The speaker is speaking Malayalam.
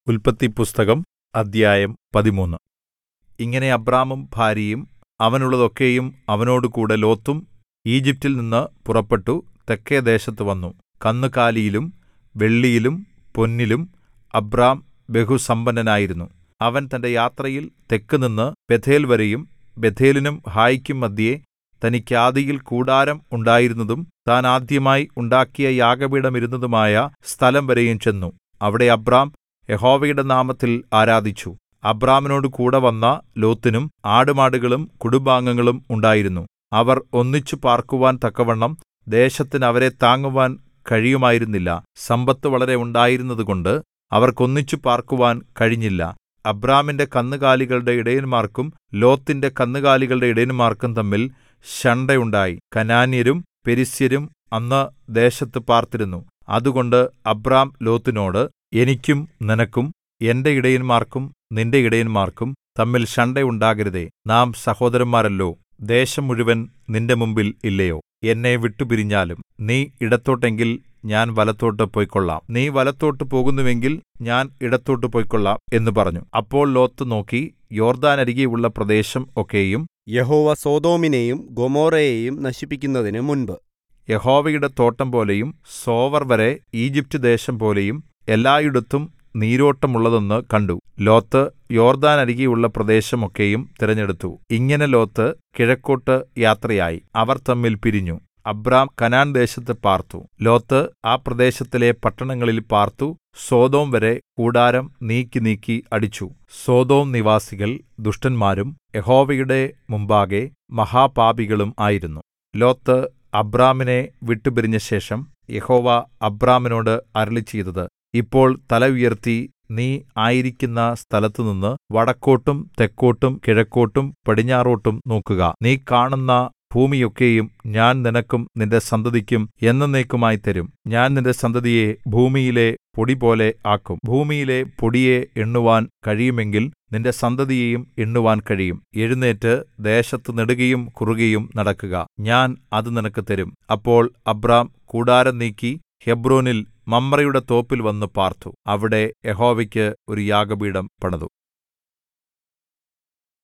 ഉല്പത്തിപ്പുസ്തകം അദ്ധ്യായം പതിമൂന്ന് ഇങ്ങനെ അബ്രാമും ഭാര്യയും അവനുള്ളതൊക്കെയും അവനോടുകൂടെ ലോത്തും ഈജിപ്റ്റിൽ നിന്ന് പുറപ്പെട്ടു തെക്കെ ദേശത്ത് വന്നു കന്നുകാലിയിലും വെള്ളിയിലും പൊന്നിലും അബ്രാം ബഹുസമ്പന്നനായിരുന്നു അവൻ തന്റെ യാത്രയിൽ തെക്കുനിന്ന് ബേഥേൽവരെയും ബേഥേലിനും ഹായിക്കും മദ്ധ്യേ തനിക്ക് ആദിയിൽ കൂടാരം ഉണ്ടായിരുന്നതും താൻ ആദ്യമായി ഉണ്ടാക്കിയ യാഗപീഠം ഇരുന്നതുമായ സ്ഥലം വരെയും ചെന്നു അവിടെ അബ്രാം യഹോവയുടെ നാമത്തിൽ ആരാധിച്ചു അബ്രാമിനോട് കൂടെ വന്ന ലോത്തിനും ആടുമാടുകളും കുടുംബാംഗങ്ങളും ഉണ്ടായിരുന്നു അവർ ഒന്നിച്ചു പാർക്കുവാൻ തക്കവണ്ണം ദേശത്തിന് അവരെ താങ്ങുവാൻ കഴിയുമായിരുന്നില്ല സമ്പത്ത് വളരെ ഉണ്ടായിരുന്നതുകൊണ്ട് അവർക്കൊന്നിച്ചു പാർക്കുവാൻ കഴിഞ്ഞില്ല അബ്രാമിന്റെ കന്നുകാലികളുടെ ഇടയന്മാർക്കും ലോത്തിന്റെ കന്നുകാലികളുടെ ഇടയന്മാർക്കും തമ്മിൽ ശണ്ഠയുണ്ടായി കനാന്യരും പെരിസ്യരും അന്ന് ദേശത്ത് പാർത്തിരുന്നു അതുകൊണ്ട് അബ്രാം ലോത്തിനോട് എനിക്കും നിനക്കും എന്റെ ഇടയന്മാർക്കും നിന്റെ ഇടയന്മാർക്കും തമ്മിൽ ശണ്ഠയുണ്ടാകരുതേ നാം സഹോദരന്മാരല്ലോ ദേശം മുഴുവൻ നിന്റെ മുമ്പിൽ ഇല്ലയോ എന്നെ വിട്ടുപിരിഞ്ഞാലും നീ ഇടത്തോട്ടെങ്കിൽ ഞാൻ വലത്തോട്ട് പൊയ്ക്കൊള്ളാം നീ വലത്തോട്ട് പോകുന്നുവെങ്കിൽ ഞാൻ ഇടത്തോട്ട് പൊയ്ക്കൊള്ളാം എന്ന് പറഞ്ഞു അപ്പോൾ ലോത്ത് നോക്കി യോർദ്ദാനരികെയുള്ള പ്രദേശം ഒക്കെയും യഹോവ സൊദോമിനെയും ഗൊമോറയെയും നശിപ്പിക്കുന്നതിന് മുൻപ് യഹോവയുടെ തോട്ടം പോലെയും സോവർ വരെ ഈജിപ്റ്റ് ദേശം പോലെയും എല്ലായിടത്തും നീരോട്ടമുള്ളതെന്ന് കണ്ടു ലോത്ത് യോർദ്ദാനരികെയുള്ള പ്രദേശം ഒക്കെയും തിരഞ്ഞെടുത്തു ഇങ്ങനെ ലോത്ത് കിഴക്കോട്ട് യാത്രയായി അവർ തമ്മിൽ പിരിഞ്ഞു അബ്രാം കനാൻ ദേശത്ത് പാർത്തു ലോത്ത് ആ പ്രദേശത്തിലെ പട്ടണങ്ങളിൽ പാർത്തു സോദോം വരെ കൂടാരം നീക്കി നീക്കി അടിച്ചു സോദോം നിവാസികൾ ദുഷ്ടന്മാരും യഹോവയുടെ മുമ്പാകെ മഹാപാപികളും ആയിരുന്നു ലോത്ത് അബ്രാമിനെ വിട്ടുപിരിഞ്ഞ ശേഷം യഹോവ അബ്രാമിനോട് അരുളിച്ചെയ്തത് ഇപ്പോൾ തല ഉയർത്തി നീ ആയിരിക്കുന്ന സ്ഥലത്തുനിന്ന് വടക്കോട്ടും തെക്കോട്ടും കിഴക്കോട്ടും പടിഞ്ഞാറോട്ടും നോക്കുക നീ കാണുന്ന ഭൂമിയൊക്കെയും ഞാൻ നിനക്കും നിന്റെ സന്തതിക്കും എന്നേക്കുമായി തരും ഞാൻ നിന്റെ സന്തതിയെ ഭൂമിയിലെ പൊടിപോലെ ആക്കും ഭൂമിയിലെ പൊടിയെ എണ്ണുവാൻ കഴിയുമെങ്കിൽ നിന്റെ സന്തതിയെയും എണ്ണുവാൻ കഴിയും എഴുന്നേറ്റ് ദേശത്ത് നെടുകയും കുറുകയും നടക്കുക ഞാൻ അത് നിനക്ക് തരും അപ്പോൾ അബ്രാം കൂടാരം നീക്കി ഹെബ്രോനിൽ മമ്രയുടെ തോപ്പിൽ വന്ന് പാർത്തു അവിടെ യഹോവയ്ക്ക് ഒരു യാഗപീഠം പണിതു